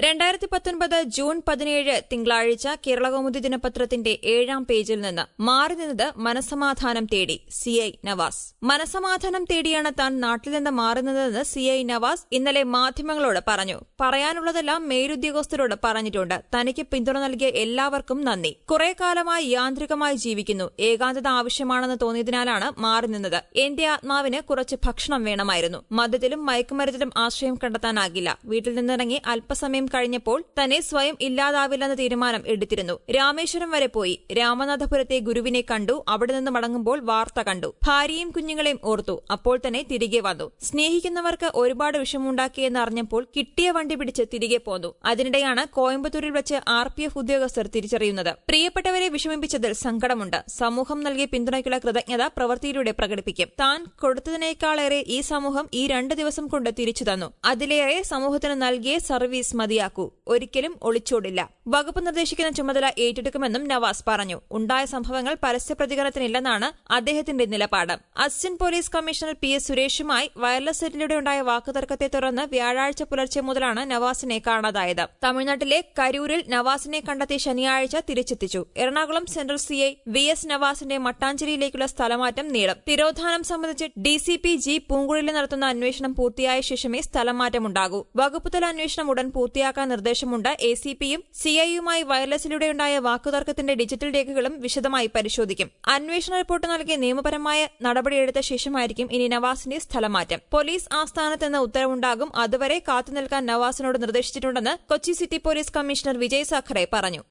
രണ്ടായിരത്തി പത്തൊൻപത് ജൂൺ പതിനേഴ് തിങ്കളാഴ്ച കേരളകൗമുദി ദിനപത്രത്തിന്റെ ഏഴാം പേജിൽ നിന്ന് മാറി നിന്നത് മനസമാധാനം തേടി സി ഐ നവാസ് മനസമാധാനം തേടിയാണ് താൻ നാട്ടിൽ നിന്ന് മാറി നിന്നതെന്ന് സി ഐ നവാസ് ഇന്നലെ മാധ്യമങ്ങളോട് പറഞ്ഞു പറയാനുള്ളതെല്ലാം മേലുദ്യോഗസ്ഥരോട് പറഞ്ഞിട്ടുണ്ട് തനിക്ക് പിന്തുണ നൽകിയ എല്ലാവർക്കും നന്ദി കുറെ കാലമായി യാന്ത്രികമായി ജീവിക്കുന്നു ഏകാന്തത ആവശ്യമാണെന്ന് തോന്നിയതിനാലാണ് മാറി നിന്നത് എന്റെ ആത്മാവിന് കുറച്ച് ഭക്ഷണം വേണമായിരുന്നു മദ്യത്തിലും മയക്കുമരുന്നിലും ആശ്രയം കണ്ടെത്താനാകില്ല വീട്ടിൽ നിന്നിറങ്ങി അല്പസമയം കഴിഞ്ഞപ്പോൾ തന്നെ സ്വയം ഇല്ലാതാവില്ലെന്ന തീരുമാനം എടുത്തിരുന്നു രാമേശ്വരം വരെ പോയി രാമനാഥപുരത്തെ ഗുരുവിനെ കണ്ടു അവിടെ നിന്ന് മടങ്ങുമ്പോൾ വാർത്ത കണ്ടു ഭാര്യയും കുഞ്ഞുങ്ങളെയും ഓർത്തു അപ്പോൾ തന്നെ തിരികെ വന്നു സ്നേഹിക്കുന്നവർക്ക് ഒരുപാട് വിഷമമുണ്ടാക്കിയെന്ന് അറിഞ്ഞപ്പോൾ കിട്ടിയ വണ്ടി പിടിച്ച് തിരികെ പോന്നു അതിനിടെയാണ് കോയമ്പത്തൂരിൽ വെച്ച് ആർ പി എഫ് ഉദ്യോഗസ്ഥർ തിരിച്ചറിയുന്നത് പ്രിയപ്പെട്ടവരെ വിഷമിപ്പിച്ചതിൽ സങ്കടമുണ്ട് സമൂഹം നൽകിയ പിന്തുണയ്ക്കുള്ള കൃതജ്ഞത പ്രവൃത്തിയിലൂടെ പ്രകടിപ്പിക്കും താൻ കൊടുത്തതിനേക്കാളേറെ ഈ സമൂഹം ഈ രണ്ട് ദിവസം കൊണ്ട് തിരിച്ചു തന്നു അതിലേറെ സമൂഹത്തിന് നൽകിയ സർവീസ് മതിയാക്കൂ ഒരിക്കലും ഒളിച്ചോടില്ല വകുപ്പ് നിർദ്ദേശിക്കുന്ന ചുമതല ഏറ്റെടുക്കുമെന്നും നവാസ് പറഞ്ഞു ഉണ്ടായ സംഭവങ്ങൾ പരസ്യ പ്രതികരണത്തിനില്ലെന്നാണ് അദ്ദേഹത്തിന്റെ നിലപാട് assistant police commissioner P S സുരേഷുമായി വയർലെസ് സെറ്റിലൂടെ ഉണ്ടായ വാക്കുതർക്കത്തെ തുടർന്ന് വ്യാഴാഴ്ച പുലർച്ചെ മുതലാണ് നവാസിനെ കാണാതായത് തമിഴ്നാട്ടിലെ കരൂരിൽ നവാസിനെ കണ്ടെത്തി ശനിയാഴ്ച തിരിച്ചെത്തിച്ചു Ernakulam central CI V S നവാസിന്റെ മട്ടാഞ്ചേരിയിലേക്കുള്ള സ്ഥലമാറ്റം നീളും തിരോധാനം സംബന്ധിച്ച് ഡിസിപി ജി പൂങ്കുഴലി നടത്തുന്ന അന്വേഷണം പൂർത്തിയായ ശേഷമേ സ്ഥലമാറ്റമുണ്ടാകൂ വകുപ്പുതല അന്വേഷണം ഉടൻ പൂർത്തിയാക്കാൻ നിർദ്ദേശമുണ്ട് എ സി പിയും സിഐയുമായി വയർലെസിലൂടെയുണ്ടായ വാക്കുതർക്കത്തിന്റെ ഡിജിറ്റൽ രേഖകളും വിശദമായി പരിശോധിക്കും അന്വേഷണ റിപ്പോർട്ട് നൽകി നിയമപരമായ നടപടിയെടുത്ത ശേഷമായിരിക്കും ഇനി നവാസിന്റെ സ്ഥലമാറ്റം പോലീസ് ആസ്ഥാനത്ത് നിന്ന് ഉത്തരവുണ്ടാകും അതുവരെ കാത്തുനിൽക്കാൻ നവാസിനോട് നിർദ്ദേശിച്ചിട്ടുണ്ടെന്ന് Kochi city police commissioner Vijay Sakhare പറഞ്ഞു